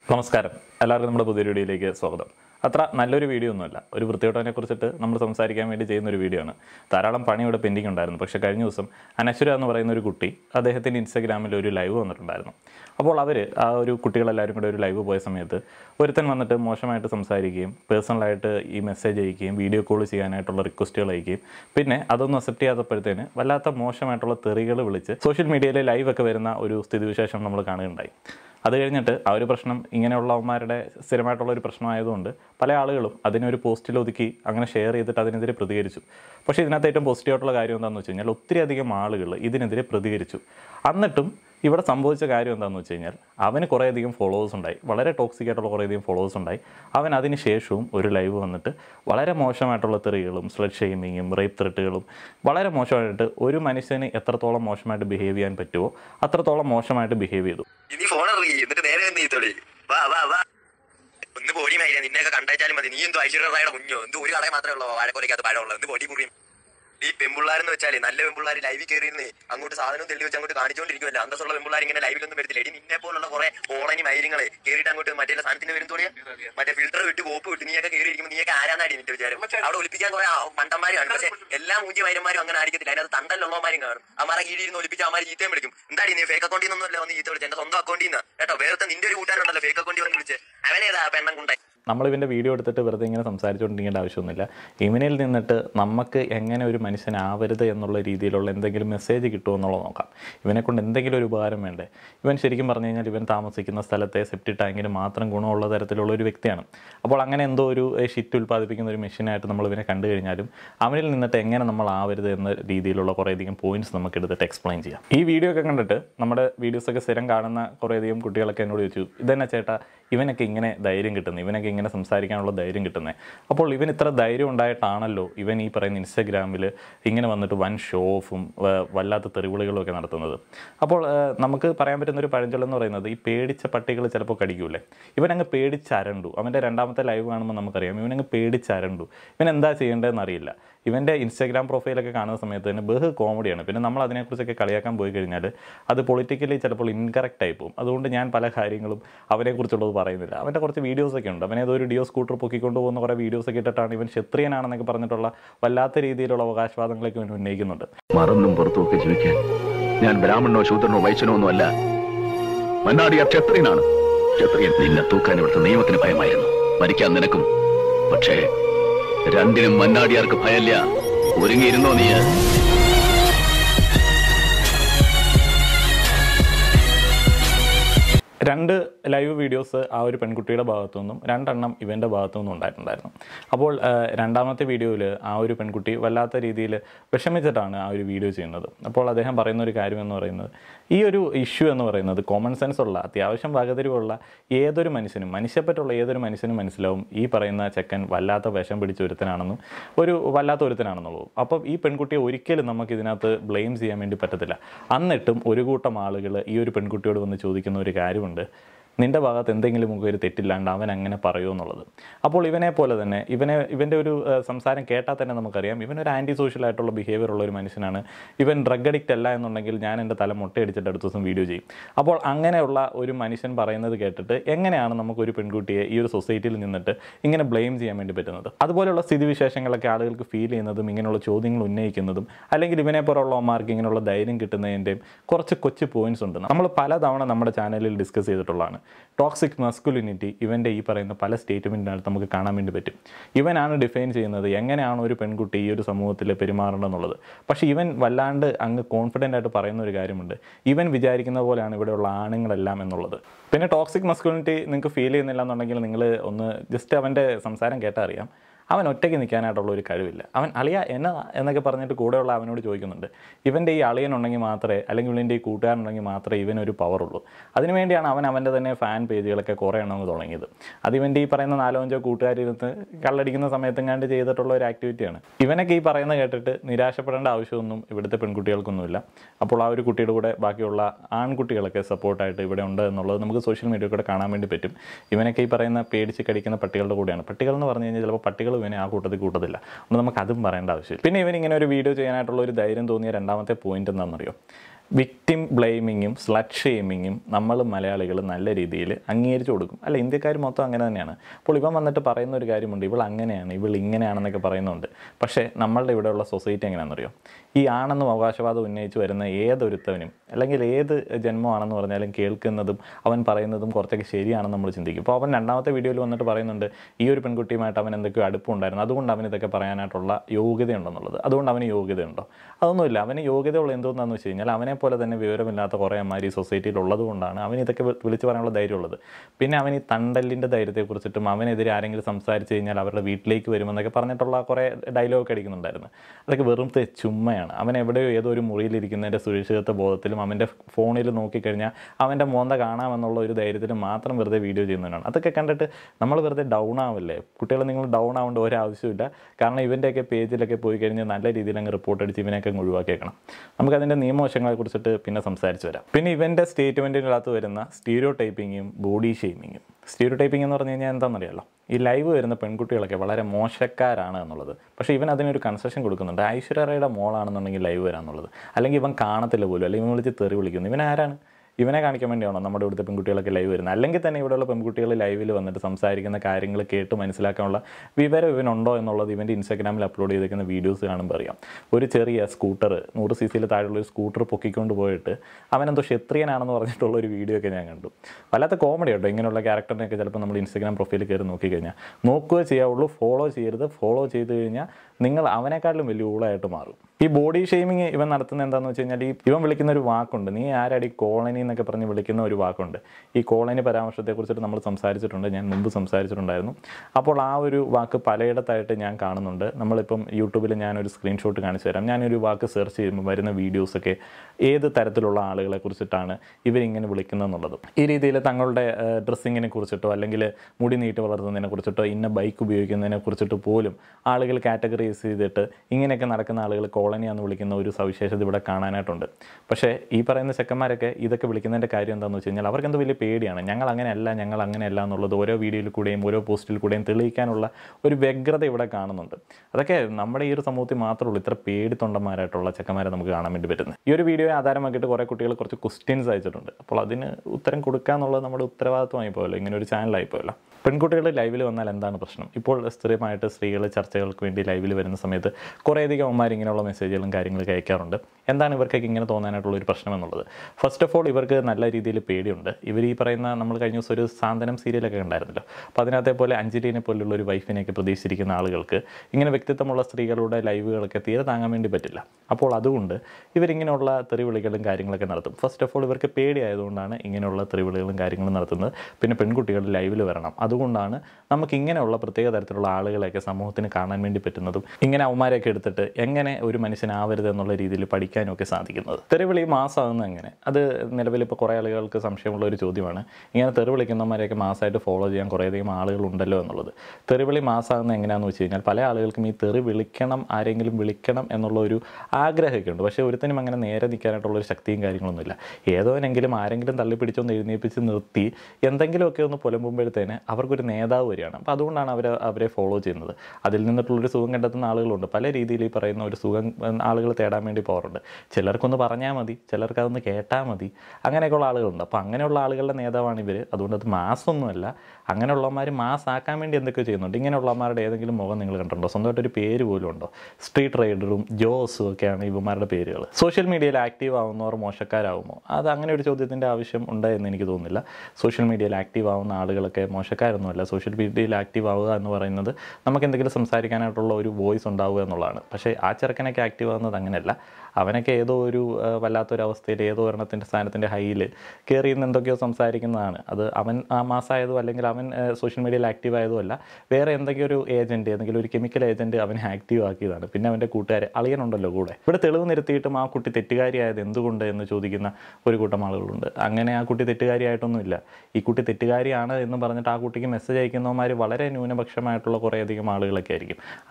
നമസ്കാരം എല്ലാവർക്കും നമ്മുടെ പുതിയ വീഡിയോയിലേക്ക് സ്വാഗതം അത്ര നല്ലൊരു വീഡിയോ ഒന്നുമല്ല ഒരു വൃത്തിയോട്ടനെ കുറിച്ചിട്ട് നമ്മൾ സംസാരിക്കാൻ വേണ്ടി ചെയ്യുന്ന ഒരു വീഡിയോ ആണ് ധാരാളം പണി ഇവിടെ പെൻഡിങ് ഉണ്ടായിരുന്നു പക്ഷേ കഴിഞ്ഞ ദിവസം അനശ്വര എന്ന് പറയുന്ന ഒരു കുട്ടി അദ്ദേഹത്തിൻ്റെ ഇൻസ്റ്റാഗ്രാമിൽ ഒരു ലൈവ് വന്നിട്ടുണ്ടായിരുന്നു അപ്പോൾ അവർ ആ ഒരു കുട്ടികളെല്ലാവരും കൂടെ ഒരു ലൈവ് പോയ സമയത്ത് ഒരുത്തൻ വന്നിട്ട് മോശമായിട്ട് സംസാരിക്കുകയും പേഴ്സണലായിട്ട് ഈ മെസ്സേജ് അയക്കുകയും വീഡിയോ കോൾ ചെയ്യാനായിട്ടുള്ള റിക്വസ്റ്റുകൾ അയക്കുകയും പിന്നെ അതൊന്നും അക്സെപ്റ്റ് ചെയ്യാത്തപ്പോഴത്തേന് വല്ലാത്ത മോശമായിട്ടുള്ള തെറികൾ വിളിച്ച് സോഷ്യൽ മീഡിയയിൽ ലൈവ് ഒക്കെ വരുന്ന ഒരു സ്ഥിതിവിശേഷം നമ്മൾ കാണുകയുണ്ടായി അത് കഴിഞ്ഞിട്ട് ആ ഒരു പ്രശ്നം ഇങ്ങനെയുള്ളവന്മാരുടെ സ്ഥിരമായിട്ടുള്ള ഒരു പ്രശ്നമായതുകൊണ്ട് പല ആളുകളും അതിനൊരു പോസ്റ്റിൽ ഒതുക്കി അങ്ങനെ ഷെയർ ചെയ്തിട്ട് അതിനെതിരെ പ്രതികരിച്ചു പക്ഷേ ഇതിനകത്ത് ഏറ്റവും പോസിറ്റീവായിട്ടുള്ള കാര്യം എന്താണെന്ന് വെച്ച് കഴിഞ്ഞാൽ ഒത്തിരി അധികം ആളുകൾ ഇതിനെതിരെ പ്രതികരിച്ചു എന്നിട്ടും ഇവിടെ സംഭവിച്ച കാര്യം എന്താണെന്ന് വെച്ച് കഴിഞ്ഞാൽ അവന് കുറേയധികം ഫോളോവേഴ്സ് ഉണ്ടായി വളരെ ടോക്സിക് ആയിട്ടുള്ള കുറേയധികം ഫോളോവേഴ്സ് ഉണ്ടായി അവൻ അതിന് ശേഷവും ഒരു ലൈവ് വന്നിട്ട് വളരെ മോശമായിട്ടുള്ള തെറികളും സ്ലഡ് ഷെയ്മിങ്ങും റേപ്പ് ത്രെട്ടുകളും വളരെ മോശമായിട്ട് ഒരു മനുഷ്യന് എത്രത്തോളം മോശമായിട്ട് ബിഹേവ് ചെയ്യാൻ പറ്റുമോ അത്രത്തോളം മോശമായിട്ട് ബിഹേവ് ചെയ്തു ഇനി ഫോൺ എറിയി എന്നിട്ട് നേരെ നിന്ന് ചെയ്തോളി വാ വാ വാ ഒന്ന് പൊടി മൈര നിന്നെയൊക്കെ കണ്ടേച്ചാലും മതി നീ എന്തോ ഐശ്വര്യറായുടെ മുഞ്ഞോ എന്തോ ഒരു കടയിൽ മാത്രമേ ഉള്ളൂ വാഴക്കോലയ്ക്കകത്ത് പഴമുള്ളത് എന്ത് പൊടി കുറിയും ഈ പെമ്പിള്ളാരെന്ന് വെച്ചാല് നല്ല പെമ്പിള്ളാർ ലൈവിൽ കയറിയിരുന്നേ അങ്ങോട്ട് സാധനം തെളി വെച്ച് അങ്ങോട്ട് കാണിച്ചോണ്ടിരിക്കുമല്ലോ അന്തസ്സുള്ള പെമ്പിള്ളാർ ഇങ്ങനെ ലൈവിലൊന്നും വരത്തില്ല എടി നിന്നെ പോലുള്ള കുറെ ഓളനി മൈര്യങ്ങളെ കയറിയിട്ട് അങ്ങോട്ട് മറ്റേ സാധനത്തിന് വരും തോടിയാ മറ്റേ ഫിൽറ്റർ വിട്ട് കോപ്പ് വിട്ട് നീയൊക്കെ കയറിയിരിക്കുമ്പോൾ നീയൊക്കെ ആരാന്നാടി നിന്റെ വിചാരം അവിടെ ഒളിപ്പിക്കാൻ കുറെ മണ്ടന്മാര് കാണും പക്ഷെ എല്ലാ മൂഞ്ചി മൈരന്മാരും അങ്ങനെ ആയിരിക്കത്തില്ല അതിനകത്ത് തണ്ടല്ലുള്ളവന്മാരും കാണും അമാരെ കീഴിയിരുന്ന് ഒളിപ്പിച്ച് അമാര് ചീത്തയും വിളിക്കും എന്താടി നീ ഫേക്ക് അക്കൗണ്ടിൽ നിന്നല്ല വന്ന് ചീത്ത വിളിച്ചത് എന്റെ സ്വന്തം അക്കൗണ്ടിൽ നിന്ന് കേട്ടോ വേറെ നിന്റെ ഒരു കൂട്ടാനുണ്ടല്ലോ ഫേക്ക് അക്കൗണ്ടിൽ വന്ന് വിളിച്ച് അവനേതാ പെണ്ണം കൊണ്ടായി നമ്മൾ ഇവൻ്റെ വീഡിയോ എടുത്തിട്ട് വെറുതെ ഇങ്ങനെ സംസാരിച്ചുകൊണ്ടിരിക്കേണ്ട ആവശ്യമൊന്നുമില്ല ഇവനിൽ നിന്നിട്ട് നമുക്ക് എങ്ങനെ ഒരു മനുഷ്യനാവരുത് എന്നുള്ള രീതിയിലുള്ള എന്തെങ്കിലും മെസ്സേജ് കിട്ടുമോ എന്നുള്ളത് നോക്കാം ഇവനെ കൊണ്ട് എന്തെങ്കിലും ഒരു ഉപകാരം വേണ്ടേ ഇവൻ ശരിക്കും പറഞ്ഞു കഴിഞ്ഞാൽ ഇവൻ താമസിക്കുന്ന സ്ഥലത്തെ സെപ്റ്റി ടാങ്കിന് മാത്രം ഗുണമുള്ള തരത്തിലുള്ള ഒരു വ്യക്തിയാണ് അപ്പോൾ അങ്ങനെ എന്തോ ഒരു ഷിറ്റ് ഉൽപ്പാദിപ്പിക്കുന്ന ഒരു മെഷീനായിട്ട് നമ്മൾ ഇവനെ കണ്ടു കഴിഞ്ഞാലും അവനിൽ നിന്നിട്ട് എങ്ങനെ നമ്മൾ ആവരുത് എന്ന രീതിയിലുള്ള കുറേയധികം പോയിന്റ്സ് നമുക്ക് എടുത്തിട്ട് എക്സ്പ്ലെയിൻ ചെയ്യാം ഈ വീഡിയോ ഒക്കെ കണ്ടിട്ട് നമ്മുടെ വീഡിയോസൊക്കെ സ്ഥിരം കാണുന്ന കുറേയധികം കുട്ടികളൊക്കെ എന്നോട് ചോദിച്ചു ഇതെന്നെ ചേട്ടാ ഇവനൊക്കെ ഇങ്ങനെ ധൈര്യം കിട്ടുന്നത് ഇവനൊക്കെ ഇങ്ങനെ സംസാരിക്കാനുള്ള ധൈര്യം കിട്ടുന്നത് അപ്പോൾ ഇവൻ ഇത്ര ധൈര്യം ഉണ്ടായിട്ടാണല്ലോ ഇവൻ ഈ പറയുന്ന ഇൻസ്റ്റഗ്രാമിൽ ഇങ്ങനെ വന്നിട്ട് വൻ ഷോ ഓഫും വ- വല്ലാത്ത തെറിവിളികളും ഒക്കെ നടത്തുന്നത് അപ്പോൾ ആ, നമുക്ക് പറയാൻ പറ്റുന്ന ഒരു പഴഞ്ചൊല്ലെന്ന് പറയുന്നത് ഈ പേടിച്ച പട്ടികൾ ചിലപ്പോൾ കടിക്കൂലേ ഇവൻ അങ്ങ് പേടിച്ചരണ്ടു അവൻ്റെ രണ്ടാമത്തെ ലൈവ് കാണുമ്പോൾ നമുക്കറിയാം ഇവനങ്ങ് പേടിച്ചരണ്ടു ഇവൻ എന്താ ചെയ്യേണ്ടതെന്ന് അറിയില്ല ഇവൻ്റെ ഇൻസ്റ്റാഗ്രാം പ്രൊഫൈലൊക്കെ കാണുന്ന സമയത്ത് തന്നെ ബഹു കോമഡിയാണ് പിന്നെ നമ്മൾ അതിനെക്കുറിച്ചൊക്കെ കളിയാക്കാൻ പോയി കഴിഞ്ഞാൽ അത് പൊളിറ്റിക്കലി ചിലപ്പോൾ ഇൻകറക്റ്റ് ആയി പോകും അതുകൊണ്ട് ഞാൻ പല കാര്യങ്ങളും അവനെക്കുറിച്ചുള്ളത് പറയുന്നില്ല അവൻ്റെ കുറച്ച് വീഡിയോസൊക്കെ ഉണ്ട് അവനെ ഏതൊരു ഡിയോ സ്കൂട്ടർ പൊക്കിക്കൊണ്ട് പോകുന്ന കുറേ വീഡിയോസൊക്കെ ഇട്ടിട്ടാണ് ഇവൻ ക്ഷത്രിയനാണെന്നൊക്കെ പറഞ്ഞിട്ടുള്ള വല്ലാത്ത രീതിയിലുള്ള അവകാശവാദങ്ങളൊക്കെ ഇവൻ ഉന്നയിക്കുന്നുണ്ട് മറന്നും പുറത്തുമൊക്കെ ജീവിക്കാൻ ഞാൻ ബ്രാഹ്മണനോ ശൂദ്രനോ വൈശ്യനോ ഒന്നും അല്ല മന്നാടിയ ക്ഷത്രിയനാണ് ക്ഷത്രിയൻ നിന്നെ തൂക്കാൻ ഇവിടുത്തെ നിയമത്തിന് ഭയമായിരുന്നു മരിക്കാൻ നിനക്കും പക്ഷേ രണ്ടിനും മന്നാടിയാർക്ക് ഭയമില്ല ഒരുങ്ങിയിരുന്നോ നീ രണ്ട് ലൈവ് വീഡിയോസ് ആ ഒരു പെൺകുട്ടിയുടെ ഭാഗത്തു നിന്നും രണ്ടെണ്ണം ഇവൻ്റെ ഭാഗത്തു നിന്നും ഉണ്ടായിട്ടുണ്ടായിരുന്നു അപ്പോൾ ആ, രണ്ടാമത്തെ വീഡിയോയിൽ ആ ഒരു പെൺകുട്ടി വല്ലാത്ത രീതിയിൽ വിഷമിച്ചിട്ടാണ് ആ ഒരു വീഡിയോ ചെയ്യുന്നത് അപ്പോൾ അദ്ദേഹം പറയുന്ന ഒരു കാര്യം എന്ന് പറയുന്നത് ഈ ഒരു ഇഷ്യൂ എന്ന് പറയുന്നത് കോമൺ സെൻസ് ഉള്ള അത്യാവശ്യം വകതിരിവുള്ള ഏതൊരു മനുഷ്യനും മനുഷ്യപ്പറ്റുള്ള ഏതൊരു മനുഷ്യനും മനസ്സിലാവും ഈ പറയുന്ന ചെക്കൻ വല്ലാത്ത വിഷം പിടിച്ച ഒരുത്തനാണെന്നും ഒരു വല്ലാത്ത ഒരുത്തനാണെന്നുള്ളൂ അപ്പം ഈ പെൺകുട്ടിയെ ഒരിക്കലും നമുക്ക് ഇതിനകത്ത് ബ്ലെയിം ചെയ്യാൻ വേണ്ടി പറ്റത്തില്ല എന്നിട്ടും ഒരു കൂട്ടം ആളുകൾ ഈ ഒരു പെൺകുട്ടിയോട് വന്ന് ചോദിക്കുന്ന ഒരു കാര്യമുണ്ട് നിന്റെ ഭാഗത്ത് എന്തെങ്കിലും ഒക്കെ ഒരു തെറ്റില്ലാണ്ട് അവൻ അങ്ങനെ പറയുമോ എന്നുള്ളത് അപ്പോൾ ഇവനെ പോലെ തന്നെ ഇവനെ ഇവൻ്റെ ഒരു ആ, സംസാരം കേട്ടാൽ തന്നെ നമുക്കറിയാം ഇവൻ ഒരു ആൻറ്റി സോഷ്യൽ ആയിട്ടുള്ള ബിഹേവിയർ ഉള്ള ഒരു മനുഷ്യനാണ് ഇവൻ ഡ്രഗ് അഡിക്റ്റ് അല്ല എന്നുണ്ടെങ്കിൽ ഞാൻ എൻ്റെ തല മുട്ടയടിച്ചിട്ട് അടുത്ത ദിവസം വീഡിയോ ചെയ്യും അപ്പോൾ അങ്ങനെയുള്ള ഒരു മനുഷ്യൻ പറയുന്നത് കേട്ടിട്ട് എങ്ങനെയാണ് നമുക്കൊരു പെൺകുട്ടിയെ ഈ ഒരു സൊസൈറ്റിയിൽ നിന്നിട്ട് ഇങ്ങനെ ബ്ലെയിം ചെയ്യാൻ വേണ്ടി പറ്റുന്നത് അതുപോലെയുള്ള സ്ഥിതിവിശേഷങ്ങളൊക്കെ ആളുകൾക്ക് ഫീൽ ചെയ്യുന്നതും ഇങ്ങനെയുള്ള ചോദ്യങ്ങൾ ഉന്നയിക്കുന്നതും അല്ലെങ്കിൽ ഇവനെ പോലുള്ളവന്മാർക്ക് ഇങ്ങനെയുള്ള ധൈര്യം കിട്ടുന്നതിൻ്റെയും കുറച്ച് കൊച്ചു പോയിന്റ്സ് ഉണ്ട് നമ്മൾ പലതവണ നമ്മുടെ ചാനലിൽ ഡിസ്കസ് ചെയ്തിട്ടുള്ളതാണ് ടോക്സിക് മസ്കുലിനിറ്റി ഇവൻ്റെ ഈ പറയുന്ന പല സ്റ്റേറ്റ്മെൻറ്റിനകത്ത് നമുക്ക് കാണാൻ വേണ്ടി പറ്റും ഇവനാണ് ഡിഫൈൻ ചെയ്യുന്നത് എങ്ങനെയാണ് ഒരു പെൺകുട്ടി ഈ ഒരു സമൂഹത്തിൽ പെരുമാറേണ്ടതെന്നുള്ളത് പക്ഷേ ഇവൻ വല്ലാണ്ട് അങ്ങ് കോൺഫിഡൻ്റ് ആയിട്ട് പറയുന്ന ഒരു കാര്യമുണ്ട് ഇവൻ വിചാരിക്കുന്ന പോലെയാണ് ഇവിടെയുള്ള ആണുങ്ങളെല്ലാം എന്നുള്ളത് പിന്നെ ടോക്സിക് മസ്കുലിനിറ്റി നിങ്ങൾക്ക് ഫീൽ ചെയ്യുന്നില്ല എന്നുണ്ടെങ്കിൽ നിങ്ങൾ ഒന്ന് ജസ്റ്റ് അവൻ്റെ സംസാരം കേട്ടാൽ അറിയാം അവൻ ഒറ്റയ്ക്ക് നിൽക്കാനായിട്ടുള്ള ഒരു കഴിവില്ല അവൻ അളിയ എന്ന എന്നൊക്കെ പറഞ്ഞിട്ട് കൂടെയുള്ള അവനോട് ചോദിക്കുന്നുണ്ട് ഇവൻ്റെ ഈ അളിയനുണ്ടെങ്കിൽ മാത്രമേ അല്ലെങ്കിൽ ഇവൻ്റെ ഈ കൂട്ടുകാരനുണ്ടെങ്കിൽ മാത്രമേ ഇവനൊരു പവർ ഉള്ളൂ അതിനുവേണ്ടിയാണ് അവൻ അവൻ്റെ തന്നെ ഫാൻ പേജുകളൊക്കെ കുറേ എണ്ണം തുടങ്ങിയത് അത് ഇവൻ്റെ ഈ പറയുന്ന നാലോ അഞ്ചോ കൂട്ടുകാരിരുന്ന് കള്ളടിക്കുന്ന സമയത്തും കണ്ട് ചെയ്തിട്ടുള്ള ഒരു ആക്ടിവിറ്റിയാണ് ഇവനൊക്കെ ഈ പറയുന്ന കേട്ടിട്ട് നിരാശപ്പെടേണ്ട ആവശ്യമൊന്നും ഇവിടുത്തെ പെൺകുട്ടികൾക്കൊന്നുമില്ല അപ്പോൾ ആ ഒരു കുട്ടിയുടെ കൂടെ ബാക്കിയുള്ള ആൺകുട്ടികളൊക്കെ സപ്പോർട്ടായിട്ട് ഇവിടെ ഉണ്ട് എന്നുള്ളത് നമുക്ക് സോഷ്യൽ മീഡിയ കൂടെ കാണാൻ വേണ്ടി പറ്റും ഇവനൊക്കെ ഈ പറയുന്ന പേടിച്ച് കടിക്കുന്ന പട്ടികളുടെ കൂടെയാണ് പട്ടികൾ എന്ന് പറഞ്ഞു കഴിഞ്ഞാൽ ചിലപ്പോൾ പട്ടികൾ ഇവനെ ആ കൂട്ടത്തിൽ കൂട്ടത്തില്ല അതുകൊണ്ട് നമുക്ക് അതും പറയേണ്ട ആവശ്യമില്ല പിന്നെ ഇവൻ ഇങ്ങനെ ഒരു വീഡിയോ ചെയ്യാനായിട്ടുള്ള ഒരു ധൈര്യം തോന്നിയ രണ്ടാമത്തെ പോയിന്റ് എന്താണെന്നറിയോ വിക്ടിം ബ്ലെയിമിങ്ങും സ്ലട്ട് ഷെയിമിങ്ങും നമ്മൾ മലയാളികൾ നല്ല രീതിയിൽ അംഗീകരിച്ചു കൊടുക്കും അല്ല ഇന്ത്യക്കാർ മൊത്തം അങ്ങനെ തന്നെയാണ് അപ്പോൾ ഇവൻ വന്നിട്ട് പറയുന്ന ഒരു കാര്യമുണ്ട് ഇവൾ അങ്ങനെയാണ് ഇവൾ ഇങ്ങനെയാണെന്നൊക്കെ പറയുന്നുണ്ട് പക്ഷേ നമ്മളുടെ ഇവിടെയുള്ള സൊസൈറ്റി എങ്ങനെയാണെന്നറിയോ ഈ ആണെന്നും അവകാശവാദം ഉന്നയിച്ച് വരുന്ന ഏതൊരുത്തവനും അല്ലെങ്കിൽ ഏത് ജന്മമാണെന്ന് പറഞ്ഞാലും കേൾക്കുന്നതും അവൻ പറയുന്നതും കുറച്ചൊക്കെ ശരിയാണെന്ന് നമ്മൾ ചിന്തിക്കും അപ്പോൾ അവൻ രണ്ടാമത്തെ വീഡിയോയിൽ വന്നിട്ട് പറയുന്നുണ്ട് ഈ ഒരു പെൺകുട്ടിയുമായിട്ട് അവൻ എന്തൊക്കെയോ അടുപ്പമുണ്ടായിരുന്നു അതുകൊണ്ട് അവൻ ഇതൊക്കെ പറയാനായിട്ടുള്ള യോഗ്യതയുണ്ടെന്നുള്ളത് അതുകൊണ്ട് അവന് യോഗ്യതയുണ്ടോ അതൊന്നുമില്ല അവന് യോഗ്യതയുള്ള എന്തോന്നാന്ന് വെച്ച് കഴിഞ്ഞാൽ അവനെ പോലെ തന്നെ വിവരമില്ലാത്ത കുറേ അമ്മമാർ ഈ സൊസൈറ്റിയിൽ ഉള്ളത് കൊണ്ടാണ് അവൻ ഇതൊക്കെ വി- വിളിച്ച് പറയാനുള്ള ധൈര്യമുള്ളത് പിന്നെ അവൻ ഈ തണ്ടലിൻ്റെ ധൈര്യത്തെക്കുറിച്ചിട്ടും അവനെതിരെ ആരെങ്കിലും സംസാരിച്ച് കഴിഞ്ഞാൽ അവരുടെ വീട്ടിലേക്ക് വരുമെന്നൊക്കെ പറഞ്ഞിട്ടുള്ള കുറേ ഡയലോഗ് അടിക്കുന്നുണ്ടായിരുന്നു അതൊക്കെ വെറുതെ ചുമ്മയാണ് അവൻ എവിടെയോ ഏതോ ഒരു മുറിയിലിരിക്കുന്നതിൻ്റെ സുരക്ഷിതത്വ ബോധത്തിലും അവൻ്റെ ഫോണിൽ നോക്കിക്കഴിഞ്ഞാൽ അവൻ്റെ മോന്ത കാണാമെന്നുള്ള ഒരു ധൈര്യത്തിലും മാത്രം വെറുതെ വീഡിയോ ചെയ്യുന്നതാണ് അതൊക്കെ കണ്ടിട്ട് നമ്മൾ വെറുതെ ഡൗൺ ആവില്ലേ കുട്ടികൾ നിങ്ങൾ ഡൗൺ ആവേണ്ട ഒരു ആവശ്യമില്ല കാരണം ഇവൻ്റെയൊക്കെ പേജിലൊക്കെ പോയി കഴിഞ്ഞാൽ നല്ല രീതിയിൽ അങ്ങ് റിപ്പോർട്ട് അടിച്ച് ഇവനെയൊക്കെ അങ്ങ് ഒഴിവാക്കിയേക്കണം നമുക്കതിൻ്റെ നിയമവശങ്ങളെ കുറിച്ചിട്ട് പിന്നെ സംസാരിച്ച് വരാം പിന്നെ ഇവൻ്റെ സ്റ്റേറ്റ്മെൻറ്റിനകത്ത് വരുന്ന സ്റ്റീരിയോ ടൈപ്പിങ്ങും ബോഡി ഷെയ്മിങ്ങും സ്റ്റീരിയോ ടൈപ്പിംഗ് എന്ന് പറഞ്ഞു കഴിഞ്ഞാൽ എന്താണെന്നറിയാലോ ഈ ലൈവ് വരുന്ന പെൺകുട്ടികളൊക്കെ വളരെ മോശക്കാരാണ് എന്നുള്ളത് പക്ഷേ ഇവൻ അതിനൊരു കൺസെഷൻ കൊടുക്കുന്നുണ്ട് ഐശ്വര്യ റയുടെ മോളാണെന്നുണ്ടെങ്കിൽ ലൈവ് വരാന്നുള്ളത് അല്ലെങ്കിൽ ഇവൻ കാണത്തില്ല പോലും അല്ലെങ്കിൽ ഇവൻ വിളിച്ച് തെറി വിളിക്കുന്നു ഇവൻ ആരാണ് ഇവനെ കാണിക്കാൻ വേണ്ടിയാണോ നമ്മുടെ ഇവിടുത്തെ പെൺകുട്ടികളൊക്കെ ലൈവ് വരുന്നത് അല്ലെങ്കിൽ തന്നെ ഇവിടെയുള്ള പെൺകുട്ടികൾ ലൈവിൽ വന്നിട്ട് സംസാരിക്കുന്ന കാര്യങ്ങൾ കേട്ട് മനസ്സിലാക്കാനുള്ള വിവരം ഇവനുണ്ടോ എന്നുള്ളത് ഇവൻ്റെ ഇൻസ്റ്റാഗ്രാമിൽ അപ്ലോഡ് ചെയ്തിരിക്കുന്ന വീഡിയോസ് കാണുമ്പോൾ അറിയാം ഒരു ചെറിയ സ്കൂട്ടർ നൂറ് സി സിയിൽ താഴെയുള്ള ഒരു സ്കൂട്ടർ പൊക്കിക്കൊണ്ട് പോയിട്ട് അവനെന്തോ ക്ഷത്രിയനാണെന്ന് പറഞ്ഞിട്ടുള്ള ഒരു വീഡിയോ ഒക്കെ ഞാൻ കണ്ടു വല്ലാത്ത കോമഡി കേട്ടോ ഇങ്ങനെയുള്ള ക്യാരക്ടറിനെയൊക്കെ ചിലപ്പോൾ നമ്മൾ ഇൻസ്റ്റാഗ്രാം പ്രൊഫൈലിൽ കയറി നോക്കിക്കഴിഞ്ഞാൽ നോക്കുക ചെയ്യാവുള്ളൂ ഫോളോ ചെയ്യരുത് ഫോളോ ചെയ്ത് കഴിഞ്ഞാൽ നിങ്ങൾ അവനെക്കാട്ടിലും വലിയ ഊളായിട്ട് മാറും ഈ ബോഡി ഷെയ്മിങ് ഇവൻ നടത്തുന്നത് എന്താണെന്ന് വെച്ച് കഴിഞ്ഞാൽ ഈ ഇവൻ വിളിക്കുന്ന ഒരു വാക്കുണ്ട് നീ ആരാടി കോളനി എന്നൊക്കെ പറഞ്ഞ് വിളിക്കുന്ന ഒരു വാക്കുണ്ട് ഈ കോളനി പരാമർശത്തെക്കുറിച്ചിട്ട് നമ്മൾ സംസാരിച്ചിട്ടുണ്ട് ഞാൻ മുമ്പ് സംസാരിച്ചിട്ടുണ്ടായിരുന്നു അപ്പോൾ ആ ഒരു വാക്ക് പലയിടത്തായിട്ട് ഞാൻ കാണുന്നുണ്ട് നമ്മളിപ്പം യൂട്യൂബിൽ ഞാനൊരു സ്ക്രീൻഷോട്ട് കാണിച്ചു തരാം ഞാനൊരു വാക്ക് സെർച്ച് ചെയ്യുമ്പോൾ വരുന്ന വീഡിയോസൊക്കെ ഏത് തരത്തിലുള്ള ആളുകളെ കുറിച്ചിട്ടാണ് ഇവരിങ്ങനെ വിളിക്കുന്നതെന്നുള്ളത് ഈ രീതിയിൽ തങ്ങളുടെ ഡ്രസ്സിങ്ങിനെ കുറിച്ചിട്ടോ അല്ലെങ്കിൽ മുടി നീട്ടി വളർത്തുന്നതിനെ കുറിച്ചിട്ടോ ഇന്ന ബൈക്ക് ഉപയോഗിക്കുന്നതിനെ കുറിച്ചിട്ട് പോലും ആളുകൾ കാറ്റഗറൈസ് ചെയ്തിട്ട് ഇങ്ങനെയൊക്കെ നടക്കുന്ന ആളുകൾ കോളനിയാന്ന് വിളിക്കുന്ന ഒരു സവിശേഷത ഇവിടെ കാണാനായിട്ടുണ്ട് പക്ഷേ ഈ പറയുന്ന ചെക്കന്മാരൊക്കെ ഇതൊക്കെ വിളിക്കുന്നതിൻ്റെ കാര്യം എന്താണെന്ന് വെച്ച് കഴിഞ്ഞാൽ അവർക്ക് എന്തോ വലിയ പേടിയാണ് ഞങ്ങൾ അങ്ങനെയല്ല ഞങ്ങൾ അങ്ങനെയല്ല എന്നുള്ളത് ഓരോ വീഡിയോയിൽ കൂടെയും ഓരോ പോസ്റ്റിൽ കൂടെയും തെളിയിക്കാനുള്ള ഒരു വ്യഗ്രത ഇവിടെ കാണുന്നുണ്ട് അതൊക്കെ നമ്മുടെ ഈ ഒരു സമൂഹത്തിൽ മാത്രമേ ഉള്ളൂ ഇത്ര പേടിത്തൊണ്ടന്മാരായിട്ടുള്ള ചെക്കന്മാരെ നമുക്ക് കാണാൻ വേണ്ടി പറ്റുന്നത് ഈ ഒരു വീഡിയോയെ ആധാരമാക്കിയിട്ട് കുറേ കുട്ടികൾ കുറച്ച് ക്വസ്റ്റ്യൻസ് അയച്ചിട്ടുണ്ട് അപ്പോൾ അതിന് ഉത്തരം കൊടുക്കുക എന്നുള്ളത് നമ്മുടെ ഉത്തരവാദിത്വമായി പോയല്ലോ ഇങ്ങനെ ഒരു ചാനലായി പോയല്ലോ പെൺകുട്ടികൾ ലൈവിൽ വന്നാൽ എന്താണ് പ്രശ്നം ഇപ്പോൾ സ്ഥിരമായിട്ട് സ്ത്രീകൾ ചർച്ചകൾക്ക് വേണ്ടി ലൈവിൽ വരുന്ന സമയത്ത് കുറേയധികം അമ്മമാർ ഇങ്ങനെയുള്ള മെസ്സേജുകളും കാര്യങ്ങളൊക്കെ അയക്കാറുണ്ട് എന്താണ് ഇവർക്കൊക്കെ ഇങ്ങനെ തോന്നാനായിട്ടുള്ള ഒരു പ്രശ്നം എന്നുള്ളത് ഫസ്റ്റ് ഓഫ് ഓൾ ഇവർക്ക് നല്ല രീതിയിൽ പേടിയുണ്ട് ഇവർ ഈ പറയുന്ന നമ്മൾ കഴിഞ്ഞ ദിവസം ഒരു സാന്ത്വനം സീരിയലൊക്കെ ഉണ്ടായിരുന്നല്ലോ അപ്പോൾ അതിനകത്തെ പോലെ അഞ്ജലിനെ പോലുള്ള ഒരു വൈഫിനെയൊക്കെ പ്രതീക്ഷിച്ചിരിക്കുന്ന ആളുകൾക്ക് ഇങ്ങനെ വ്യക്തിത്വമുള്ള സ്ത്രീകളുടെ ലൈവുകളൊക്കെ തീരെ താങ്ങാൻ വേണ്ടി പറ്റില്ല അപ്പോൾ അതുകൊണ്ട് ഇവരിങ്ങനെയുള്ള തെറിവിളികളും കാര്യങ്ങളൊക്കെ നടത്തും ഫസ്റ്റ് ഓഫ് ഓൾ ഇവർക്ക് പേടിയായതുകൊണ്ടാണ് ഇങ്ങനെയുള്ള തെറിവിളികളും കാര്യങ്ങളും നടത്തുന്നത് പിന്നെ പെൺകുട്ടികൾ ലൈവിൽ വരണം അതുകൊണ്ടാണ് നമുക്ക് ഇങ്ങനെയുള്ള പ്രത്യേക തരത്തിലുള്ള ആളുകളെയൊക്കെ സമൂഹത്തിന് കാണാൻ വേണ്ടി പറ്റുന്നതും ഇങ്ങനെ അവന്മാരെയൊക്കെ എടുത്തിട്ട് എങ്ങനെ ഒരു മനുഷ്യനാവരുത് എന്നുള്ള രീതിയിൽ പഠിക്കാനും ഒക്കെ സാധിക്കുന്നത് തെറിവിളി മാസമാകുന്നത് എങ്ങനെ അത് നിലവിൽ ഇപ്പോൾ കുറേ ആളുകൾക്ക് സംശയമുള്ള ഒരു ചോദ്യമാണ് ഇങ്ങനെ തെറി വിളിക്കുന്നവരെയൊക്കെ മാസമായിട്ട് ഫോളോ ചെയ്യാൻ കുറേയധികം ആളുകളുണ്ടല്ലോ എന്നുള്ളത് തെറിവിളി മാസമാകുന്നത് എങ്ങനെയാണെന്ന് വെച്ച് കഴിഞ്ഞാൽ പല ആളുകൾക്കും ഈ തെറി വിളിക്കണം ആരെങ്കിലും വിളിക്കണം എന്നുള്ള ഒരു ആഗ്രഹമൊക്കെ ഉണ്ട് പക്ഷേ ഒരുത്തനും അങ്ങനെ നേരെ നിൽക്കാനായിട്ടുള്ള ഒരു ശക്തിയും കാര്യങ്ങളൊന്നുമില്ല ഏതോനെങ്കിലും ആരെങ്കിലും തള്ളിപ്പിടിച്ചൊന്ന് എഴുന്നേൽപ്പിച്ച് നിർത്തി എന്തെങ്കിലുമൊക്കെ ഒന്ന് പുലമ്പുമ്പോഴത്തേന് അവർക്കൊരു നേതാവ് വരികയാണ് അപ്പോൾ അതുകൊണ്ടാണ് അവർ അവരെ ഫോളോ ചെയ്യുന്നത് അതിൽ നിന്നിട്ടുള്ളൊരു സുഖം കണ്ടെത്തുന്ന ആളുകളുണ്ട് പല രീതിയിൽ ഈ പറയുന്ന ഒരു സുഖം ഉം, ആളുകൾ തേടാൻ വേണ്ടി പോകാറുണ്ട് ചിലർക്കൊന്ന് പറഞ്ഞാൽ മതി ചിലർക്ക് അതൊന്ന് കേട്ടാൽ മതി അങ്ങനെയൊക്കെയുള്ള ആളുകളുണ്ട് അപ്പോൾ അങ്ങനെയുള്ള ആളുകളുടെ നേതാവാണ് ഇവർ അതുകൊണ്ട് അത് മാസൊന്നുമല്ല അങ്ങനെയുള്ളവന്മാർ മാസ് ആക്കാൻ വേണ്ടി എന്തൊക്കെയോ ചെയ്യുന്നുണ്ട് ഇങ്ങനെയുള്ളവന്മാരുടെ ഏതെങ്കിലും മുഖം നിങ്ങൾ കണ്ടിട്ടുണ്ടോ സ്വന്തമായിട്ട് ഒരു പേര് പോലും ഉണ്ടോ സ്ട്രീറ്റ് റൈഡറും ജോസും ഒക്കെയാണ് ഇവന്മാരുടെ പേരുകൾ സോഷ്യൽ മീഡിയയിൽ ആക്റ്റീവ് ആവുന്നവർ മോശക്കാരാവുമോ അത് അങ്ങനെ ഒരു ചോദ്യത്തിൻ്റെ ആവശ്യം ഉണ്ട് എന്ന് എനിക്ക് തോന്നുന്നില്ല സോഷ്യൽ മീഡിയയിൽ ആക്റ്റീവ് ആവുന്ന ആളുകളൊക്കെ മോശക്കാരൊന്നുമല്ല സോഷ്യൽ മീഡിയയിൽ ആക്റ്റീവ് ആവുക എന്ന് പറയുന്നത് നമുക്ക് എന്തെങ്കിലും സംസാരിക്കാനായിട്ടുള്ള ഒരു വോയിസ് ഉണ്ടാവുക എന്നുള്ളതാണ് പക്ഷേ ആ ചെറുക്കനൊക്കെ ആക്റ്റീവ് ആവുന്നത് അങ്ങനെയല്ല അവനൊക്കെ ഏതോ ഒരു ആ, വല്ലാത്തൊരവസ്ഥയിൽ ഏതോ ഒരെണ്ണത്തിൻ്റെ സ്ഥാനത്തിൻ്റെ ഹൈയിൽ കയറി നിന്ന് എന്തൊക്കെയോ സംസാരിക്കുന്നതാണ് അത് അവൻ ആ മാസമായതോ അല്ലെങ്കിൽ അവൻ സോഷ്യൽ മീഡിയയിൽ ആക്റ്റീവ് ആയതോ അല്ല വേറെ എന്തെങ്കിലും ഒരു ഏജൻറ്റ് എന്തെങ്കിലും ഒരു കെമിക്കൽ ഏജൻറ്റ് അവനെ ആക്റ്റീവ് ആക്കിയതാണ് പിന്നെ അവൻ്റെ കൂട്ടുകാരെ അളിയനുണ്ടല്ലോ കൂടെ ഇവിടെ തെളിവ് നിരത്തിയിട്ടും ആ കുട്ടി തെറ്റുകാരിയായത് എന്തുകൊണ്ട് എന്ന് ചോദിക്കുന്ന ഒരു കൂട്ടം ആളുകളുണ്ട് അങ്ങനെ ആ കുട്ടി തെറ്റുകാരിയായിട്ടൊന്നുമില്ല ഈ കുട്ടി തെറ്റുകാരിയാണ് എന്ന് പറഞ്ഞിട്ട് ആ കുട്ടിക്ക് മെസ്സേജ് അയക്കുന്നവന്മാർ വളരെ ന്യൂനപക്ഷമായിട്ടുള്ള കുറേയധികം ആളുകളൊക്കെ ആയിരിക്കും അത് ഇവൻ്റെ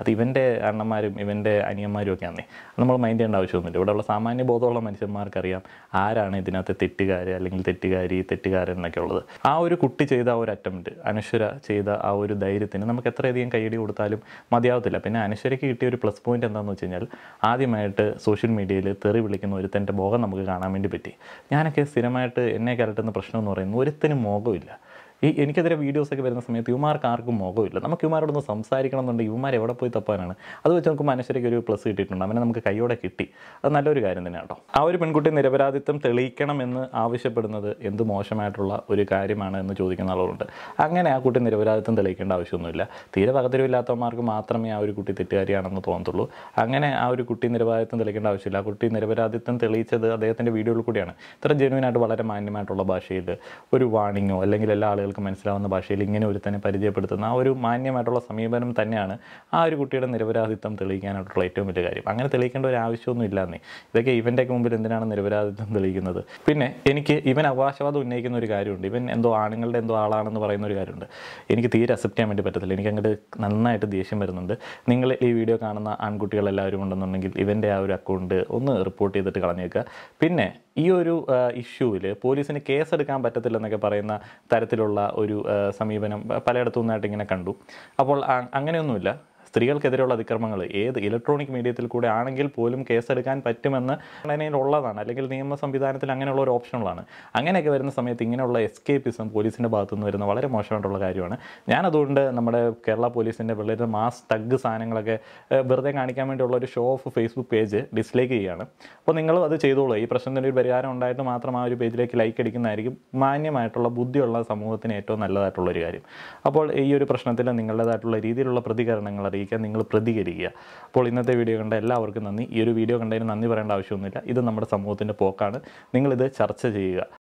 അണ്ണന്മാരും ഇവൻ്റെ അനിയന്മാരും ഒക്കെ ആണേ നമ്മൾ മൈൻഡ് ചെയ്യേണ്ട ആവശ്യമൊന്നുമില്ല ഇവിടെയുള്ള സാമാന്യ ബോധമുള്ള മനുഷ്യന്മാർക്കറിയാം ആരാണ് ഇതിനകത്ത് തെറ്റുകാർ അല്ലെങ്കിൽ തെറ്റുകാരി തെറ്റുകാരൻ എന്നൊക്കെ ഉള്ളത് ആ ഒരു കുട്ടി ചെയ്ത ആ ഒരു അറ്റംപ്റ്റ് അനശ്വര ചെയ്ത ആ ഒരു ധൈര്യത്തിന് നമുക്ക് എത്രയധികം കൈയടി കൊടുത്താലും മതിയാവത്തില്ല പിന്നെ അനശ്വരയ്ക്ക് കിട്ടിയ ഒരു പ്ലസ് പോയിന്റ് എന്താണെന്ന് വെച്ച് കഴിഞ്ഞാൽ ആദ്യമായിട്ട് സോഷ്യൽ മീഡിയയിൽ തെറി വിളിക്കുന്ന ഒരുത്തൻ്റെ മുഖം നമുക്ക് കാണാൻ വേണ്ടി പറ്റി ഞാനൊക്കെ സ്ഥിരമായിട്ട് എന്നെ കരട്ടുന്ന പ്രശ്നം എന്ന് പറയുന്നത് ഒരുത്തനും മുഖമില്ല ഈ എനിക്കെതിരെ വീഡിയോസൊക്കെ വരുന്ന സമയത്ത് ഇവമാർക്ക് ആർക്കും മുഖമില്ല നമുക്ക് ഇവമാരോടൊന്ന് സംസാരിക്കണം എന്നുണ്ടെങ്കിൽ ഇവമാർ എവിടെ പോയി തപ്പാനാണ് അത് വെച്ച് നോക്കുമ്പോൾ മനുഷ്യർക്ക് ഒരു പ്ലസ് കിട്ടിയിട്ടുണ്ട് അവനെ നമുക്ക് കൈയോടെ കിട്ടി അത് നല്ലൊരു കാര്യം തന്നെയാണ് കേട്ടോ ആ ഒരു പെൺകുട്ടി നിരപരാധിത്വം തെളിയിക്കണം എന്ന് ആവശ്യപ്പെടുന്നത് എന്ത് മോശമായിട്ടുള്ള ഒരു കാര്യമാണ് എന്ന് ചോദിക്കുന്ന ആളുകളുണ്ട് അങ്ങനെ ആ കുട്ടി നിരപരാധിത്വം തെളിയിക്കേണ്ട ആവശ്യമൊന്നുമില്ല തീരെ പകതിരിവില്ലാത്തവന്മാർക്ക് മാത്രമേ ആ ഒരു കുട്ടി തെറ്റുകാരിയാണെന്ന് തോന്നത്തുള്ളൂ അങ്ങനെ ആ ഒരു കുട്ടി നിരപരാധിത്വം തെളിയിക്കേണ്ട ആവശ്യമില്ല ആ കുട്ടി നിരപരാധിത്വം തെളിയിച്ചത് അദ്ദേഹത്തിൻ്റെ വീഡിയോയിൽ കൂടിയാണ് ഇത്ര ജെനുവിനായിട്ട് വളരെ മാന്യമായിട്ടുള്ള ഭാഷയിൽ ഒരു വാണിങ്ങോ അല്ലെങ്കിൽ എല്ലാ ആളുകൾക്കും മനസ്സിലാവുന്ന ഭാഷയിൽ ഇങ്ങനെ ഒരുത്തനെ പരിചയപ്പെടുത്തുന്ന ആ ഒരു മാന്യമായിട്ടുള്ള സമീപനം തന്നെയാണ് ആ ഒരു കുട്ടിയുടെ നിരപരാധിത്വം തെളിയിക്കാനായിട്ടുള്ള ഏറ്റവും വലിയ കാര്യം അങ്ങനെ തെളിയിക്കേണ്ട ഒരു ആവശ്യമൊന്നും ഇല്ലാന്നേ ഇതൊക്കെ ഇവൻ്റെയൊക്കെ മുമ്പിൽ എന്തിനാണ് നിരപരാധിത്വം തെളിയിക്കുന്നത് പിന്നെ എനിക്ക് ഇവൻ അവകാശവാദം ഉന്നയിക്കുന്ന ഒരു കാര്യമുണ്ട് ഇവൻ എന്തോ ആണുങ്ങളുടെ എന്തോ ആളാണെന്ന് പറയുന്ന ഒരു കാര്യമുണ്ട് എനിക്ക് തീരെ അക്സെപ്റ്റ് ചെയ്യാൻ വേണ്ടി പറ്റത്തില്ല എനിക്ക് അങ്ങോട്ട് നന്നായിട്ട് ദേഷ്യം വരുന്നുണ്ട് നിങ്ങൾ ഈ വീഡിയോ കാണുന്ന ആൺകുട്ടികളെല്ലാവരും ഉണ്ടെന്നുണ്ടെങ്കിൽ ഇവൻ്റെ ആ ഒരു അക്കൗണ്ട് ഒന്ന് റിപ്പോർട്ട് ചെയ്തിട്ട് കളഞ്ഞേക്കുക പിന്നെ ഈ ഒരു ഇഷ്യൂവിൽ പോലീസിന് കേസെടുക്കാൻ പറ്റത്തില്ലെന്നൊക്കെ പറയുന്ന തരത്തിലുള്ള ഒരു ആ, സമീപനം പ- പലയിടത്തു നിന്നായിട്ട് ഇങ്ങനെ കണ്ടു അപ്പോൾ ആ- അങ്ങനെയൊന്നുമില്ല സ്ത്രീകൾക്കെതിരെയുള്ള അതിക്രമങ്ങൾ ഏത് ഇലക്ട്രോണിക് മീഡിയത്തിൽ കൂടെ ആണെങ്കിൽ പോലും കേസെടുക്കാൻ പറ്റുമെന്ന് ഘടനയിൽ ഉള്ളതാണ് അല്ലെങ്കിൽ നിയമ സംവിധാനത്തിൽ അങ്ങനെയുള്ള ഒരു ഓപ്ഷനുകളാണ് അങ്ങനെയൊക്കെ വരുന്ന സമയത്ത് ഇങ്ങനെയുള്ള എസ്കേപ്പിസം പോലീസിൻ്റെ ഭാഗത്തുനിന്ന് വരുന്ന വളരെ മോശമായിട്ടുള്ള കാര്യമാണ് ഞാൻ അതുകൊണ്ട് നമ്മുടെ കേരള പോലീസിൻ്റെ വളരെ മാസ് തഗ് സാധനങ്ങളൊക്കെ ഏഹ്, വെറുതെ കാണിക്കാൻ വേണ്ടിയുള്ള ഒരു show off Facebook page dislike ചെയ്യുകയാണ് അപ്പോൾ നിങ്ങളും അത് ചെയ്തോളൂ ഈ പ്രശ്നത്തിൻ്റെ ഒരു പരിഹാരം ഉണ്ടായിട്ട് മാത്രം ആ ഒരു പേജിലേക്ക് ലൈക്ക് അടിക്കുന്നതായിരിക്കും മാന്യമായിട്ടുള്ള ബുദ്ധിയുള്ള സമൂഹത്തിന് ഏറ്റവും നല്ലതായിട്ടുള്ള ഒരു കാര്യം അപ്പോൾ ഈ ഒരു പ്രശ്നത്തിൽ നിങ്ങളുടേതായിട്ടുള്ള രീതിയിലുള്ള പ്രതികരണങ്ങൾ അറിയിക്കാൻ നിങ്ങൾ പ്രതികരിക്കുക അപ്പോൾ ഇന്നത്തെ വീഡിയോ കണ്ട എല്ലാവർക്കും നന്ദി ഈ ഒരു വീഡിയോ കണ്ടതിന് നന്ദി പറയേണ്ട ആവശ്യമൊന്നുമില്ല ഇത് നമ്മുടെ സമൂഹത്തിൻ്റെ പോക്കാണ് നിങ്ങളിത് ചർച്ച ചെയ്യുക